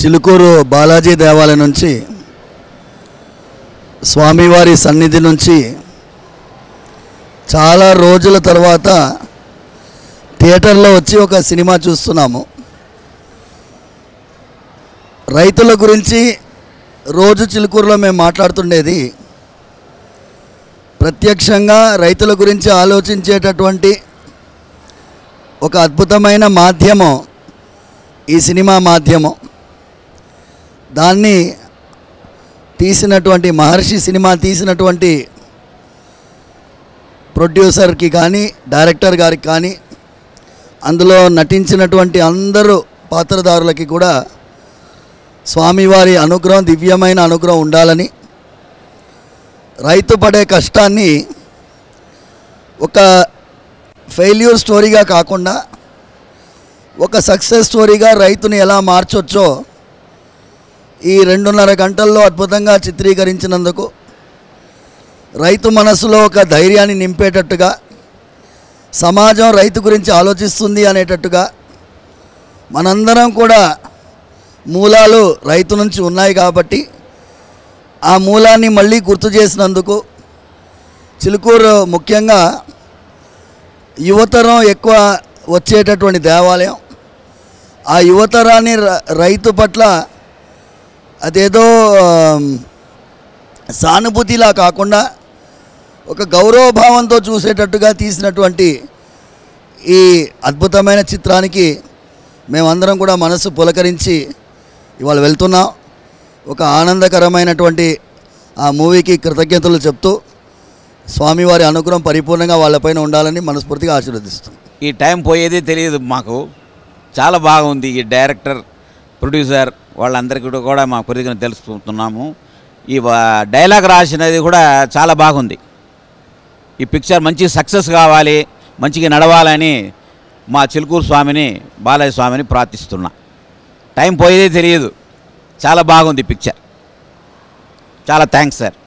చిలుకూరు బాలాజీ దేవాలయం నుంచి స్వామివారి సన్నిధి నుంచి చాలా రోజుల తర్వాత థియేటర్లో వచ్చి ఒక సినిమా చూస్తున్నాము రైతుల గురించి రోజు చిలుకూరులో మేము మాట్లాడుతుండేది ప్రత్యక్షంగా రైతుల గురించి ఆలోచించేటటువంటి ఒక అద్భుతమైన మాధ్యమం ఈ సినిమా మాధ్యమం దాన్ని తీసినటువంటి మహర్షి సినిమా తీసినటువంటి ప్రొడ్యూసర్కి కానీ డైరెక్టర్ గారికి కానీ అందులో నటించినటువంటి అందరూ పాత్రదారులకి కూడా స్వామివారి అనుగ్రహం దివ్యమైన అనుగ్రహం ఉండాలని రైతు పడే కష్టాన్ని ఒక ఫెయిల్యూర్ స్టోరీగా కాకుండా ఒక సక్సెస్ స్టోరీగా రైతుని ఎలా మార్చొచ్చో ఈ రెండున్నర గంటల్లో అద్భుతంగా చిత్రీకరించినందుకు రైతు మనసులో ఒక ధైర్యాన్ని నింపేటట్టుగా సమాజం రైతు గురించి ఆలోచిస్తుంది అనేటట్టుగా మనందరం కూడా మూలాలు రైతు నుంచి ఉన్నాయి కాబట్టి ఆ మూలాన్ని మళ్ళీ గుర్తు చేసినందుకు చిలుకూరు ముఖ్యంగా యువతరం ఎక్కువ వచ్చేటటువంటి దేవాలయం ఆ యువతరాన్ని ర- రైతు పట్ల అదేదో ఆమ్, సానుభూతిలా కాకుండా ఒక గౌరవభావంతో చూసేటట్టుగా తీసినటువంటి ఈ అద్భుతమైన చిత్రానికి మేమందరం కూడా మనసు పులకరించి ఇవాళ వెళ్తున్నాం ఒక ఆనందకరమైనటువంటి ఆ మూవీకి కృతజ్ఞతలు చెప్తూ స్వామివారి అనుగ్రహం పరిపూర్ణంగా వాళ్ళపైన ఉండాలని మనస్ఫూర్తిగా ఆశీర్వదిస్తున్నాం ఈ టైం పోయేది తెలియదు మాకు చాలా బాగుంది ఈ డైరెక్టర్ ప్రొడ్యూసర్ వాళ్ళందరికీ కూడా- కూడా మా కృతజ్ఞత తెలుసుకుంటున్నాము ఈ వా- డైలాగ్ రాసినది కూడా చాలా బాగుంది ఈ పిక్చర్ మంచి సక్సెస్ కావాలి మంచిగా నడవాలని మా చిలుకూరు స్వామిని బాలయ్య స్వామిని ప్రార్థిస్తున్నా టైం పోయేదే తెలియదు చాలా బాగుంది పిక్చర్ చాలా థ్యాంక్స్ సార్